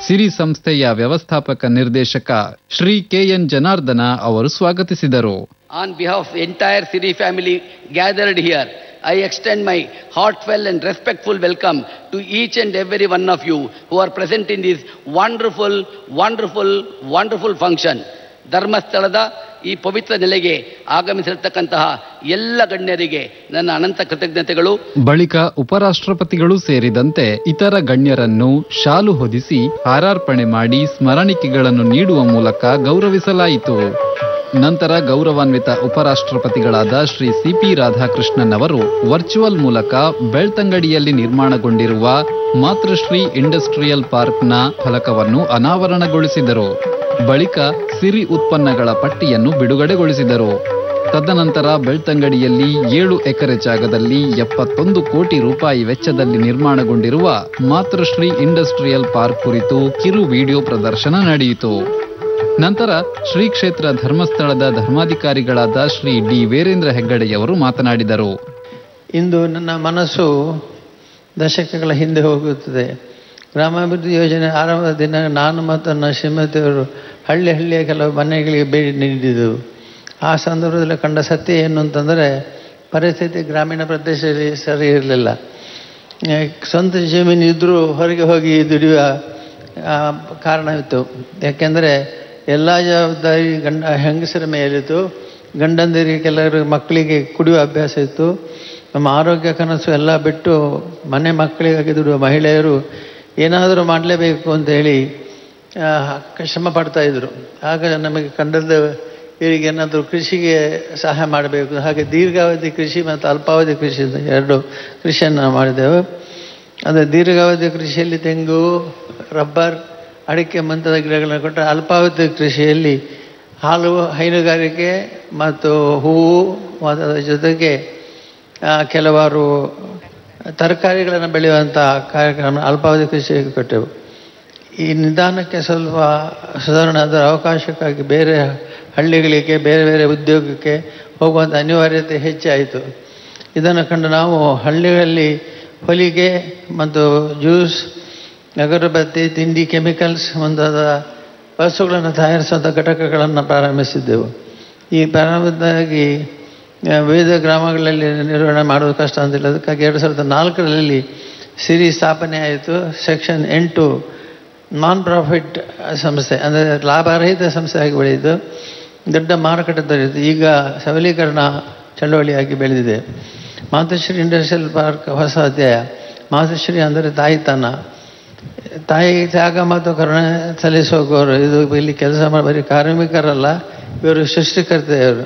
ಸಿರಿ ಸಂಸ್ಥೆಯ ವ್ಯವಸ್ಥಾಪಕ ನಿರ್ದೇಶಕ ಶ್ರೀ ಕೆಎನ್ ಜನಾರ್ದನ ಅವರು ಸ್ವಾಗತಿಸಿದರು On behalf of the entire Siri family gathered here, I extend my heartfelt and respectful welcome to each and every one of you who are present in this wonderful, wonderful, wonderful function. ಧರ್ಮಸ್ಥಳದ ಈ ಪವಿತ್ರ ನೆಲೆಗೆ ಆಗಮಿಸಿರ್ತಕ್ಕಂತಹ ಎಲ್ಲ ಗಣ್ಯರಿಗೆ ನನ್ನ ಅನಂತ ಕೃತಜ್ಞತೆಗಳು ಬಳಿಕ ಉಪರಾಷ್ಟ್ರಪತಿಗಳು ಸೇರಿದಂತೆ ಇತರ ಗಣ್ಯರನ್ನು ಶಾಲು ಹೊದಿಸಿ ಹಾರಾರ್ಪಣೆ ಮಾಡಿ ಸ್ಮರಣಿಕೆಗಳನ್ನು ನೀಡುವ ಮೂಲಕ ಗೌರವಿಸಲಾಯಿತು ನಂತರ ಗೌರವಾನ್ವಿತ ಉಪರಾಷ್ಟ್ರಪತಿಗಳಾದ ಶ್ರೀ ಸಿಪಿ ರಾಧಾಕೃಷ್ಣನ್ ಅವರು ವರ್ಚುವಲ್ ಮೂಲಕ ಬೆಳ್ತಂಗಡಿಯಲ್ಲಿ ನಿರ್ಮಾಣಗೊಂಡಿರುವ ಮಾತೃಶ್ರೀ ಇಂಡಸ್ಟ್ರಿಯಲ್ ಪಾರ್ಕ್ನ ಫಲಕವನ್ನು ಅನಾವರಣಗೊಳಿಸಿದರು ಬಳಿಕ ಸಿರಿ ಉತ್ಪನ್ನಗಳ ಪಟ್ಟಿಯನ್ನು ಬಿಡುಗಡೆಗೊಳಿಸಿದರು ತದನಂತರ ಬೆಳ್ತಂಗಡಿಯಲ್ಲಿ ಏಳು ಎಕರೆ ಜಾಗದಲ್ಲಿ ಎಪ್ಪತ್ತೊಂದು ಕೋಟಿ ರೂಪಾಯಿ ವೆಚ್ಚದಲ್ಲಿ ನಿರ್ಮಾಣಗೊಂಡಿರುವ ಮಾತೃಶ್ರೀ ಇಂಡಸ್ಟ್ರಿಯಲ್ ಪಾರ್ಕ್ ಕುರಿತು ಕಿರು ವಿಡಿಯೋ ಪ್ರದರ್ಶನ ನಡೆಯಿತು ನಂತರ ಶ್ರೀ ಕ್ಷೇತ್ರ ಧರ್ಮಸ್ಥಳದ ಧರ್ಮಾಧಿಕಾರಿಗಳಾದ ಶ್ರೀ ಡಿ ವೀರೇಂದ್ರ ಹೆಗ್ಗಡೆಯವರು ಮಾತನಾಡಿದರು ಇಂದು ನನ್ನ ಮನಸ್ಸು ದಶಕಗಳ ಹಿಂದೆ ಹೋಗುತ್ತದೆ ಗ್ರಾಮಾಭಿವೃದ್ಧಿ ಯೋಜನೆ ಆರಂಭದ ದಿನ ನಾನು ಮತ್ತು ನನ್ನ ಶ್ರೀಮತಿಯವರು ಹಳ್ಳಿ ಹಳ್ಳಿಯ ಕೆಲವು ಮನೆಗಳಿಗೆ ಭೇಟಿ ನೀಡಿದ್ದೆವು ಆ ಸಂದರ್ಭದಲ್ಲಿ ಕಂಡ ಸತ್ಯ ಏನು ಅಂತಂದರೆ ಪರಿಸ್ಥಿತಿ ಗ್ರಾಮೀಣ ಪ್ರದೇಶದಲ್ಲಿ ಸರಿ ಇರಲಿಲ್ಲ ಆ, ಸ್ವಂತ ಜಮೀನು ಇದ್ದರೂ ಹೊರಗೆ ಹೋಗಿ ದುಡಿಯುವ ಆ, ಕಾರಣವಿತ್ತು ಯಾಕೆಂದರೆ ಎಲ್ಲ ಜವಾಬ್ದಾರಿ ಗಂಡ ಹೆಂಗಸರ ಮೇಲಿತ್ತು ಗಂಡಂದಿರಿಗೆ ಕೆಲವರು ಮಕ್ಕಳಿಗೆ ಕುಡಿಯುವ ಅಭ್ಯಾಸ ಇತ್ತು ನಮ್ಮ ಆರೋಗ್ಯ ಕನಸು ಎಲ್ಲ ಬಿಟ್ಟು ಮನೆ ಮಕ್ಕಳಿಗಾಗಿ ದುಡಿಯುವ ಮಹಿಳೆಯರು ಏನಾದರೂ ಮಾಡಲೇಬೇಕು ಅಂತ ಹೇಳಿ ಆ, ಶ್ರಮ ಪಡ್ತಾ ಇದ್ರು ಆಗ ನಮಗೆ ಕಂಡದ್ದು ಇವರಿಗೆ ಏನಾದರೂ ಕೃಷಿಗೆ ಸಹಾಯ ಮಾಡಬೇಕು ಹಾಗೆ ದೀರ್ಘಾವಧಿ ಕೃಷಿ ಮತ್ತು ಅಲ್ಪಾವಧಿ ಕೃಷಿ ಅಂತ ಎರಡು ಕೃಷಿಯನ್ನು ನಾವು ಮಾಡಿದೆವು ಅದು ದೀರ್ಘಾವಧಿ ಕೃಷಿಯಲ್ಲಿ ತೆಂಗು ರಬ್ಬರ್ ಅಡಿಕೆ ಮುಂತಾದ ಗಿಡಗಳನ್ನು ಕೊಟ್ಟರೆ ಅಲ್ಪಾವಧಿ ಕೃಷಿಯಲ್ಲಿ ಹಾಲು ಹೈನುಗಾರಿಕೆ ಮತ್ತು ಹೂವು ಮತ್ತು ಅದರ ಜೊತೆಗೆ ಆ, ಕೆಲವಾರು ತರಕಾರಿಗಳನ್ನು ಬೆಳೆಯುವಂಥ ಕಾರ್ಯಕ್ರಮ ಅಲ್ಪಾವಧಿ ಕೃಷಿಗೆ ಕೊಟ್ಟೆವು ಈ ನಿಧಾನಕ್ಕೆ ಸ್ವಲ್ಪ ಸುಧಾರಣೆ ಅದರ ಅವಕಾಶಕ್ಕಾಗಿ ಬೇರೆ ಹಳ್ಳಿಗಳಿಗೆ ಬೇರೆ ಬೇರೆ ಉದ್ಯೋಗಕ್ಕೆ ಹೋಗುವಂಥ ಅನಿವಾರ್ಯತೆ ಹೆಚ್ಚಾಯಿತು ಇದನ್ನು ಕಂಡು ನಾವು ಹಳ್ಳಿಗಳಲ್ಲಿ ಹೊಲಿಗೆ ಮತ್ತು ಜ್ಯೂಸ್ ಅಗರಬತ್ತಿ ತಿಂಡಿ ಕೆಮಿಕಲ್ಸ್ ಮುಂತಾದ ವಸ್ತುಗಳನ್ನು ತಯಾರಿಸುವಂಥ ಘಟಕಗಳನ್ನು ಪ್ರಾರಂಭಿಸಿದ್ದೆವು ಈ ಪ್ರಾರಂಭದಾಗಿ ಆ, ವಿವಿಧ ಗ್ರಾಮಗಳಲ್ಲಿ ನಿರ್ವಹಣೆ ಮಾಡೋದು ಕಷ್ಟ ಅಂತಿಲ್ಲ ಅದಕ್ಕಾಗಿ ಎರಡು ಸಾವಿರದ ನಾಲ್ಕರಲ್ಲಿ ಸಿರಿ ಸ್ಥಾಪನೆ ಆಯಿತು ಸೆಕ್ಷನ್ ಎಂಟು ನಾನ್ ಪ್ರಾಫಿಟ್ ಸಂಸ್ಥೆ ಅಂದರೆ ಲಾಭರಹಿತ ಸಂಸ್ಥೆಯಾಗಿ ಬೆಳೆಯಿತು ದೊಡ್ಡ ಮಾರುಕಟ್ಟೆ ದೊರೆಯಿತು ಈಗ ಸಬಲೀಕರಣ ಚಳವಳಿಯಾಗಿ ಬೆಳೆದಿದೆ ಮಾತೃಶ್ರೀ ಇಂಡಸ್ಟ್ರಿಯಲ್ ಪಾರ್ಕ್ ಹೊಸ ಅಧ್ಯಾಯ ಮಾತೃಶ್ರೀ ಅಂದರೆ ತಾಯಿತನ ತಾಯಿ ತ್ಯಾಗ ಮತ್ತು ಕರುಣೆ ಸಲ್ಲಿಸುವವರು ಇದು ಇಲ್ಲಿ ಕೆಲಸ ಮಾಡಿ ಬರೀ ಕಾರ್ಮಿಕರಲ್ಲ ಇವರು ಸೃಷ್ಟಿಕರ್ತೆಯವರು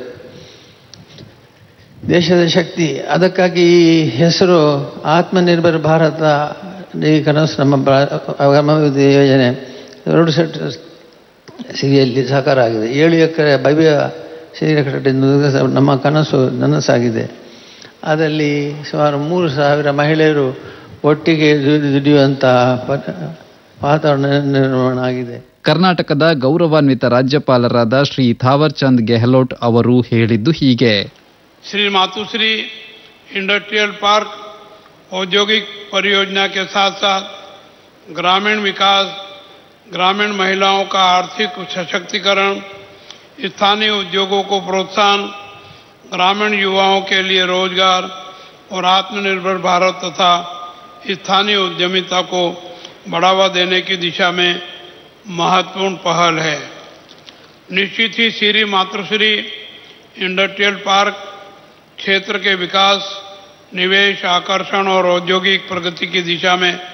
ದೇಶದ ಶಕ್ತಿ ಅದಕ್ಕಾಗಿ ಈ ಹೆಸರು ಆತ್ಮನಿರ್ಭರ್ ಭಾರತ ಈ ಕನಸು ನಮ್ಮ ಅಭಿವೃದ್ಧಿ ಯೋಜನೆ ಎರಡು ಸೆಟ್ ಸಿರಿಯಲ್ಲಿ ಸಾಕಾರ ಆಗಿದೆ ಏಳು ಎಕರೆ ಭವ್ಯ ಸಿರಿಯ ಕಟ್ಟಡ ನಮ್ಮ ಕನಸು ನನಸಾಗಿದೆ ಅದರಲ್ಲಿ ಸುಮಾರು ಮೂರು ಸಾವಿರ ಮಹಿಳೆಯರು ಒಟ್ಟಿಗೆ ದುಡಿ- ದುಡಿಯುವಂಥ ಪ- ವಾತಾವರಣ ನಿರ್ಮಾಣ ಆಗಿದೆ ಕರ್ನಾಟಕದ ಗೌರವಾನ್ವಿತ ರಾಜ್ಯಪಾಲರಾದ ಶ್ರೀ ಥಾವರ್ ಚಂದ್ ಗೆಹ್ಲೋಟ್ ಅವರು ಹೇಳಿದ್ದು ಹೀಗೆ श्री मातुश्री इंडस्ट्रियल पार्क औद्योगिक परियोजना के साथ साथ ग्रामीण विकास ग्रामीण महिलाओं का आर्थिक सशक्तिकरण स्थानीय उद्योगों को प्रोत्साहन ग्रामीण युवाओं के लिए रोजगार और आत्मनिर्भर भारत तथा स्थानीय उद्यमिता को बढ़ावा देने की दिशा में महत्वपूर्ण पहल है निश्चित ही श्री मातृश्री इंडस्ट्रियल पार्क क्षेत्र के विकास निवेश आकर्षण और औद्योगिक प्रगति की दिशा में